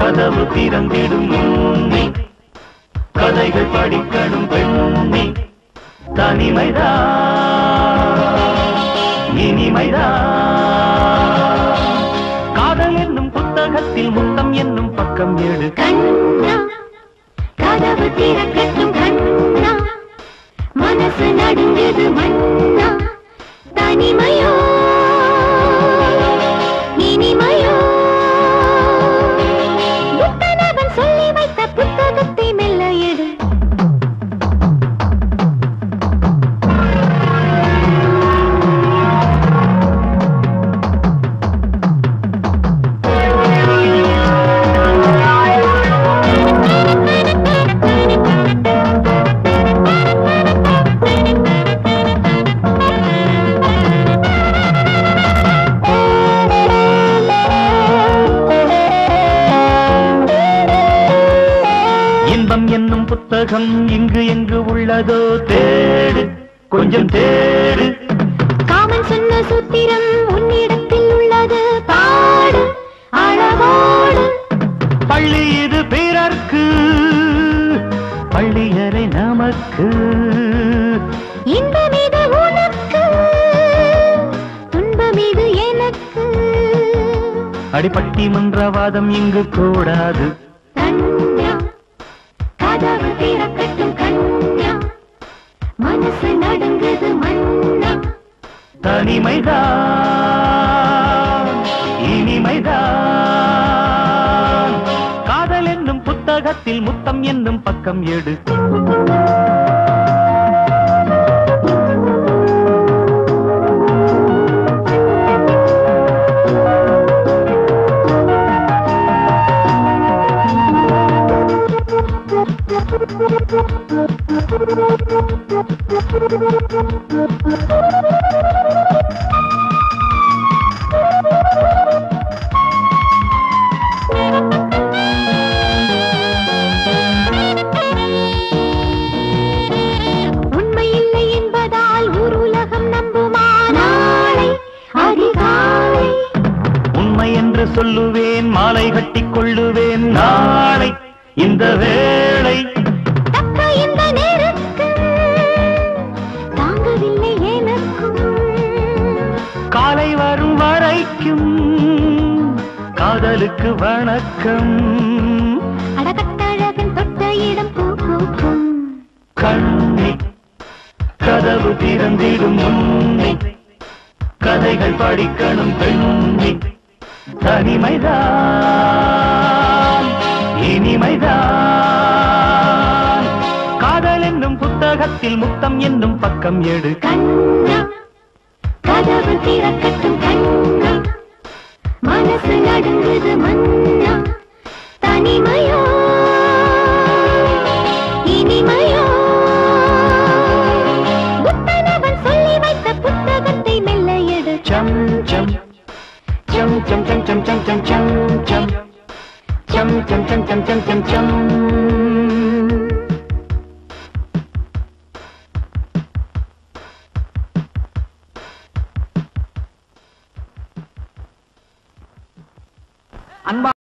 கதவு திறந்திடும் முன்னே கதைகள் படிக்கணும் பெண்ணே தனிமைதான் இனிமைதான் காதல் என்னும் புத்தகத்தில் முத்தம் என்னும் பக்கம் எடு கண்ணா கதவு திறக்கட்டும் கண்ணா மனசு நடுங்குது மண்ணா தனிமையோ இனிமையோ புத்தனவன் சொல்லி வைத்த புத்தகத்தை மெல்ல எடு இன்பம் என்னும் புத்தகம் இங்கு எங்கு உள்ளதோ தேடு கொஞ்சம் தேடு காமன் சொன்ன சூத்திரம் உன்னிடத்தில் உள்ளது பாடு அளவோடு பள்ளி இது பிறர்க்கு பள்ளியறை நமக்கு இன்பம் இது உனக்கு துன்பம் இது எனக்கு அடிப்பட்டி மன்றவாதம் இங்கு கூடாது கண்யா கதவு திறக்கட்டும் கண்யா மனசு நடுங்குது மண்ணா தனிமைதான் இனிமைதான் காதல் என்னும் புத்தகத்தில் முத்தம் என்னும் பக்கம் எடு உண்மை இல்லை என்பதால் ஊர் உலகம் நம்புமா நாளை அதிகாலை உண்மை என்று சொல்லுவேன் மாலை கட்டிக் கொள்ளுவேன் நாளை இந்த வேளை தக்க இந்த நேரத்து தாங்கவில்லை எனக்கும் காலை வரும் வரைக்கும் காதலுக்கு வணக்கம் அடகட்டழகன் தொட்ட இடம் பூ பூக்கும் கண்ணி கதவு திறந்திடும் முன்னே கதைகள் படிக்கணும் பெண்ணி தனிமைதான் இனிமைதான் காதல் என்னும் புத்தகத்தில் முத்தம் என்னும் பக்கம் எடு கண்ணா கதவு திறக்கட்டும் கண்ணா மனசு நடுங்குது மண்ணா தனிமையோ இனிமையோ புத்தனவன் சொல்லி வைத்த புத்தகத்தை மெல்ல எடு சம் சம் சம் சம் சம் சம் சம் சம் சம் சம் சம் சம் சம் சம் சம் சம் சம் அன்பா